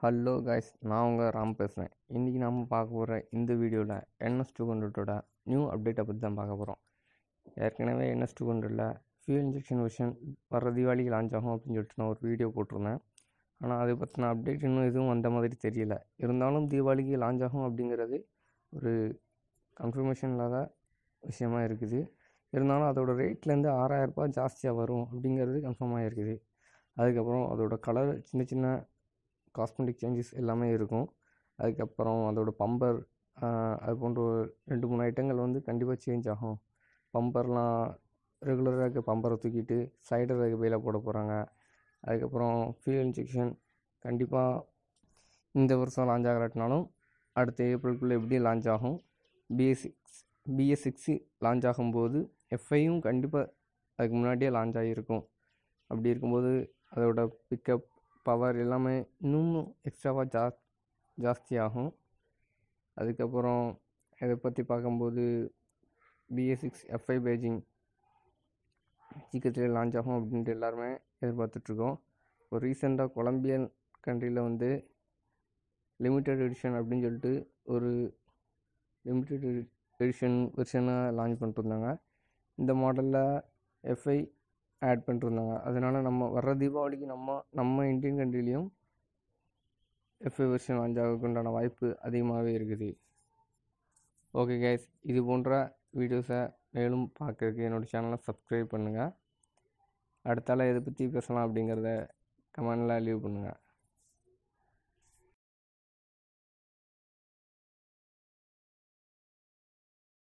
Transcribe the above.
hello guys நான் உங்கள் ராம் பேசுகிறேன் இன்றைக்கி நம்ம பார்க்க போகிற இந்த வீடியோவில் என்எஸ் டூ ஹண்ட்ரடோட நியூ அப்டேட்டை பற்றி தான் பார்க்க போகிறோம் ஏற்கனவே என்எஸ் டூ ஹண்ட்ரடில் ஃபியூல் இன்ஜெக்ஷன் வெர்ஷன் வர தீபாவளிக்கு லான்ச் ஆகும் அப்படின்னு சொல்லிட்டு நான் ஒரு வீடியோ போட்டிருந்தேன் ஆனால் அதை பற்றின அப்டேட் இன்னும் எதுவும் வந்த மாதிரி தெரியல இருந்தாலும் தீபாவளிக்கு லான்ச் ஆகும் அப்படிங்கிறது ஒரு கன்ஃபர்மேஷன் இல்லாத விஷயமா இருக்குது இருந்தாலும் அதோட ரேட்லேருந்து ஆறாயிரரூபா ஜாஸ்தியாக வரும் அப்படிங்கிறது கன்ஃபார்மாக இருக்குது அதுக்கப்புறம் அதோட கலர் சின்ன சின்ன காஸ்மெட்டிக் சேஞ்சஸ் எல்லாமே இருக்கும் அதுக்கப்புறம் அதோட பம்பர் அது போன்ற ஒரு ரெண்டு மூணு ஐட்டங்கள் வந்து கண்டிப்பாக சேஞ்ச் ஆகும் பம்பர்லாம் ரெகுலராக இருக்க பம்பரை தூக்கிட்டு சைடர் இருக்க பையில போட போகிறாங்க அதுக்கப்புறம் ஃபியூல் இன்ஜெக்ஷன் கண்டிப்பாக இந்த வருஷம் லான்ச் ஆகலாட்டினாலும் அடுத்த ஏப்ரலுக்குள்ளே எப்படி லான்ச் ஆகும் BS six BS six launch ஆகும்போது எஃப்ஐயும் கண்டிப்பாக அதுக்கு முன்னாடியே லான்ச் ஆகியிருக்கும் அப்படி இருக்கும்போது அதோட பிக்கப் பவர் எல்லாமே இன்னும் எக்ஸ்ட்ராவாக ஜா ஜாஸ்தி ஆகும் அதுக்கப்புறம் இதை பற்றி பார்க்கும்போது பிஎஸ் சிக்ஸ் எஃப்ஐ பேஜிங் சீக்கிரத்தில் லான்ச் ஆகும் அப்படின்ட்டு எல்லாருமே எதிர்பார்த்துட்ருக்கோம் இப்போ ரீசெண்டாக கொலம்பியன் கண்ட்ரியில் வந்து லிமிட்டட் எடிஷன் அப்படின்னு சொல்லிட்டு ஒரு லிமிட்டட் எடிஷன் வெர்ஷனாக லான்ச் பண்ணிட்டுருந்தாங்க இந்த மாடலில் எஃப்ஐ ஆட் பண்ணிட்டுருந்தாங்க அதனால் நம்ம வர்ற தீபாவளிக்கு நம்ம நம்ம இந்தியன் கண்ட்ரிலையும் எஃப்ஐ வெர்ஷன் லான்ச் ஆகிறதுக்குண்டான வாய்ப்பு அதிகமாகவே இருக்குது ஓகே கேஸ் இது போன்ற வீடியோஸை மேலும் பார்க்குறதுக்கு என்னோடய சேனலை சப்ஸ்கிரைப் பண்ணுங்கள் அடுத்தால எதை பற்றி பேசலாம் அப்படிங்கிறத கமெண்டில் லீவ் பண்ணுங்கள்